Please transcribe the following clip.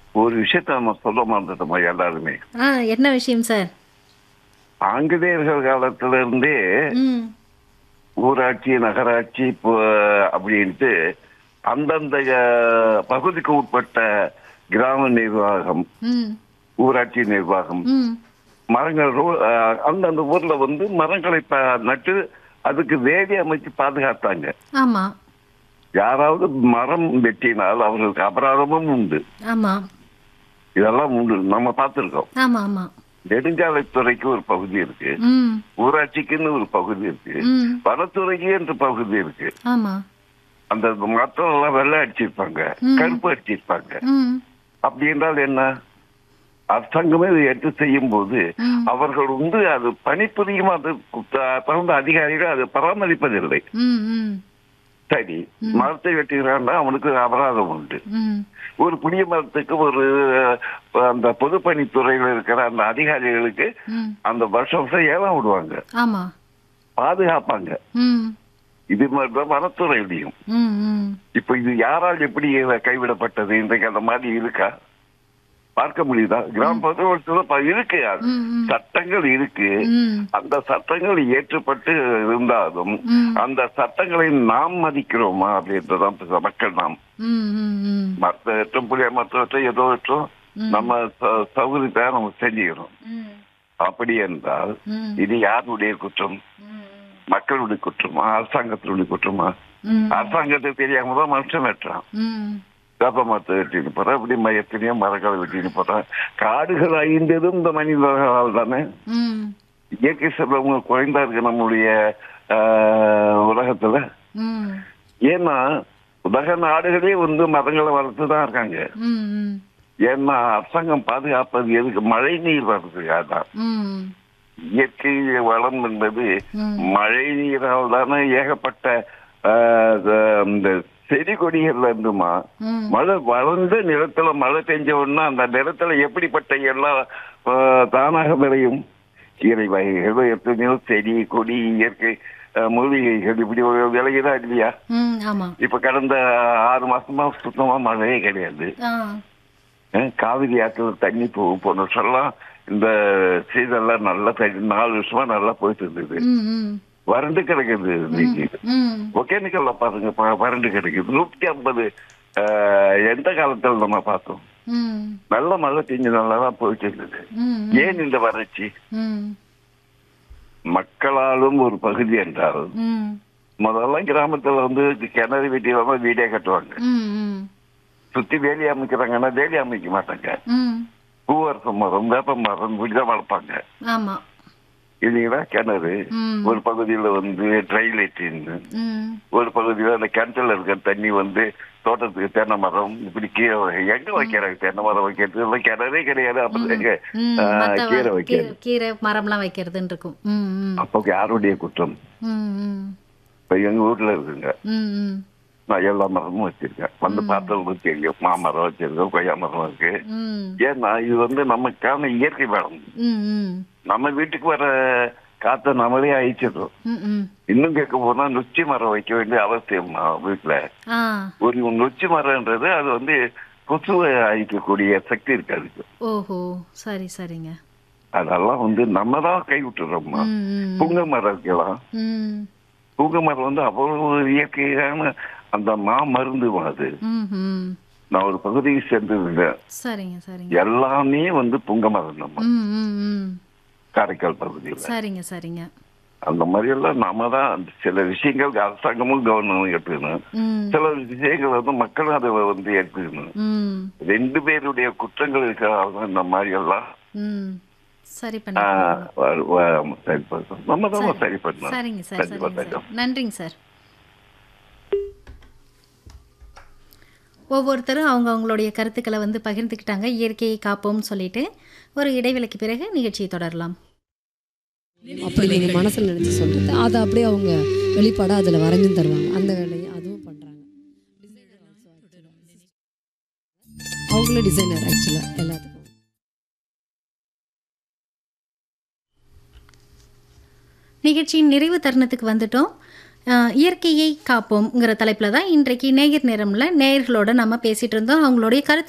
ஒரு விஷயத்த நம்ம சொல்ல மறந்துட்டோமா எல்லாருமே ஆ என்ன விஷயம் சார் ஆங்கிலேயர்கள் காலத்துல இருந்தே ம் ஊராட்சி நகராட்சி இப்போ அப்படின்ட்டு அந்தந்த அஹ், பகுதிக்கு உட்பட்ட கிராம நிர்வாகம் ம் ஊராட்சி நிர்வாகம் ம் மரங்கள் ரோ- அஹ், அந்தந்த ஊர்ல வந்து மரங்களை ப- நட்டு அதுக்கு வேலி அமைச்சு பாதுகாத்தாங்க ஆமா யாராவது மரம் வெட்டினால் அவர்களுக்கு அபராதமும் உண்டு ஆமா இதெல்லாம் உண்டு நம்ம பார்த்திருக்கோம் ஆமா ஆமா நெடுஞ்சாலைத்துறைக்கு ஒரு பகுதி இருக்கு ம் ஊராட்சிக்குன்னு ஒரு பகுதி இருக்கு ம் வனத்துறைக்கு என்று பகுதி இருக்கு ஆமா அந்த மரத்தம் எல்லாம் வெள்ளை அடிச்சிருப்பாங்க ம். கருப்பு அடிச்சிருப்பாங்க ம் அப்படி என்றால் என்ன அரசாங்கமே இதை எடுத்து செய்யும் போது ம். அவர்கள் வந்து அது பணிபுரியும் அது த- தகுந்த அதிகாரிகள் அதை பராமரிப்பதில்லை ம் ம் சரி மரத்தை வெட்டுகிறான்னா அவனுக்கு அபராதம் உண்டு ம் ஒரு புளிய மரத்துக்கு ஒரு அஹ், அந்த பொதுப்பணித்துறையில் இருக்கிற அந்த அதிகாரிகளுக்கு ம் அந்த வருஷம் வருஷம் ஏலம் விடுவாங்க ஆமா பாதுகாப்பாங்க ம் இது மாதிரி தான் வனத்துறையிலையும் ம் ம் இப்ப இது யாரால் எப்படி கைவிடப்பட்டது இன்றைக்கு அந்த மாதிரி இருக்கா பார்க்க முடியுதா கிராமப்புறத்துல ப- இருக்கு அது. ம், ம். சட்டங்கள் இருக்கு ம் அந்த சட்டங்கள் ஏற்றப்பட்டு இருந்தாலும் ம். அந்த சட்டங்களை நாம் மதிக்கிறோமா அப்படின்றதான் இப்ப மக்கள் நாம் ம் ம் ம் மற்ற எட்டும் புளிய மற்றவற்றை ஏதோ வச்சோம் நம்ம ச- சௌகரியத்தை நம்ம செஞ்சுக்கிறோம் ம் அப்படி என்றால் ம் இது யாருடைய குற்றம் ம் மக்களுடைய குற்றமா அரசாங்கத்தினுடைய குற்றமா ம் அரசாங்கத்துக்கு தெரியாம தான் மனுஷன் வெட்டுறான் ம் வேப்ப மரத்தை வெட்டிட்டு போறான் இப்படி ம- எத்தனையோ மரங்களை வெட்டிட்டு போறான் காடுகள் ஐந்ததும் இந்த மனிதர்களால் தானே ம் இயற்கை செல்வங்க குறைந்தா இருக்கு நம்மளுடைய ஆஹ், உலகத்துல ம் ஏன்னா உலக நாடுகளே வந்து மரங்களை வளர்த்து தான் இருக்காங்க ம் ம் ஏன்னா அரசாங்கம் பாதுகாப்பது எதுக்கு மழை நீர் வர்றதுக்காக தான் ம் இயற்கை வளம் என்பது ம். மழை நீரால் தானே ஏகப்பட்ட ஆஹ், த- இந்த செடி கொடிகள்ல இருந்துமா ம் மழை வளர்ந்த நிலத்துல மழை பெஞ்ச உடனே அந்த நிலத்துல எப்படிப்பட்ட எல்லாம் ஆஹ், தானாக விளையும் கீரை வகைகள் எத்தனையோ செடி கொடி இயற்கை ஆஹ், மூலிகைகள் இப்படி ஒரு விளையுதா இல்லையா ம் ஆமா இப்ப கடந்த ஆறு மாசமா சுத்தமா மழையே கிடையாது ஆ அஹ், காவிரி ஆற்றுல தண்ணி போகும் போன வருஷம்லாம் இந்த சீதெல்லாம் நல்லா தண்ணி நாலு வருஷமா நல்லா போயிட்டு இருந்தது ம் ம் வறண்டு கிடக்குது இன்னைக்கு ம் ஒகேனிக்கல்ல பாருங்க ப- வறண்டு கிடக்குது நூத்தி ஐம்பது எந்த காலத்துல நம்ம பார்த்தோம் ம் நல்ல மழை பெஞ்சு நல்லா தான் போயிட்டு இருந்தது ம் ஏன் இந்த வறட்சி ம் மக்களாலும் ஒரு பகுதி என்றால் ம் முதல்ல கிராமத்துல வந்து கிணறு வெட்டிடாம வீடே கட்டுவாங்க ம் ம் சுத்தி வேலி அமைக்கிறாங்கன்னா வேலி அமைக்க மாட்டாங்க ம் பூவரச மரம் வேப்ப மரம் இப்படிதான் வளர்ப்பாங்க ஆமா இல்லைங்களா கிணறு ம் ஒரு பகுதியில வந்து ட்ரை லைட்டின் ம் ஒரு பகுதியில அந்த கிணத்துல இருக்கிற தண்ணி வந்து தோட்டத்துக்கு தென்னை மரம் இப்படி கீரை வகை எங்க வைக்கிறாங்க தென்னை மரம் வைக்கிறது இல்லை கிணறே கிடையாது அப்ப எங்க ம் ஆ, மத்த கீரை வ- வைக்கிறது கீரை கீரை மரம்லாம் வைக்கிறதுன்னு இருக்கும் ம் ம் அப்போ யாருடைய குற்றம் ம் ம் இப்ப எங்க வீட்டுல இருக்குங்க ம் ம் நான் எல்லா மரமும் வச்சிருக்கேன் வந்து பார்த்தவங்களுக்கு தெரியும் மாமரம் வச்சிருக்கோம் கொய்யா மரம் இருக்கு ம் ஏன்னா இது வந்து நமக்கான இயற்கை மரம் ம் ம் நம்ம வீட்டுக்கு வர காத்த நம்மளே அழிச்சிடுறோம் ம் ம் இன்னும் கேட்க போனா நொச்சி மரம் வைக்க வேண்டிய அவசியம் வீட்டுல ஆ ஒரு நொச்சி மரம்ன்றது அது வந்து கொசுவை அழிக்கக்கூடிய சக்தி இருக்கு அதுக்கு ஓஹோ சரி சரிங்க அதெல்லாம் வந்து நம்ம தான் கை விட்டுறோம்மா ம் ம் புங்க மரம் வைக்கலாம் ம் புங்க மரம் வந்து அவ்வளவு இயற்கையான அந்த மா மருந்து அது ம் ம் நான் ஒரு பகுதிக்கு சென்றிருந்தேன் சரிங்க சரிங்க எல்லாமே வந்து புங்க மரம் நம்ம ம் ம் ம் காரைக்கால் பகுதியில் சரிங்க சரிங்க அந்த மாதிரி எல்லாம் நாம தான் சில விஷயங்கள் அரசாங்கமும் கவர்னரும் எடுத்துக்கணும் ம் சில விஷயங்கள் வந்து மக்களும் அதை வந்து எடுத்துக்கணும் ம் ரெண்டு பேருடைய குற்றங்கள் இருக்கிறாங்க இந்த மாதிரி எல்லாம் ம் சரி பண்ணி ஆஹ், வ- வ- சரி பண்ணணும் நம்ம தான் சரி பண்ணணும் சரிங்க சார் கண்டிப்பா சரிங்க கண்டிப்பா. சார் நன்றிங்க சார் ஒவ்வொருத்தரும் அவங்க அவங்களுடைய கருத்துக்களை வந்து பகிர்ந்துக்கிட்டாங்க இயற்கையை காப்போம்னு சொல்லிட்டு ஒரு இடைவேளைக்கு பிறகு நிகழ்ச்சியை தொடரலாம் அப்படி நீங்கள் மனசில் நினச்சி சொல்கிறது அதை அப்படியே அவங்க வெளிப்பாடாக அதில் வரைஞ்சும் தருவாங்க அந்த வேலையை அதுவும் பண்ணுறாங்க அவங்களும் டிசைனர் ஆக்சுவலாக எல்லாத்துக்கும் நிகழ்ச்சியின் நிறைவு தருணத்துக்கு வந்துட்டோம் அஹ், இயற்கையை காப்போம்ங்கிற தலைப்பில் தான் இன்றைக்கு நேயர் நேரம்ல நேயர்களோட நம்ம பேசிட்டு இருந்தோம் அவங்களுடைய கருத்து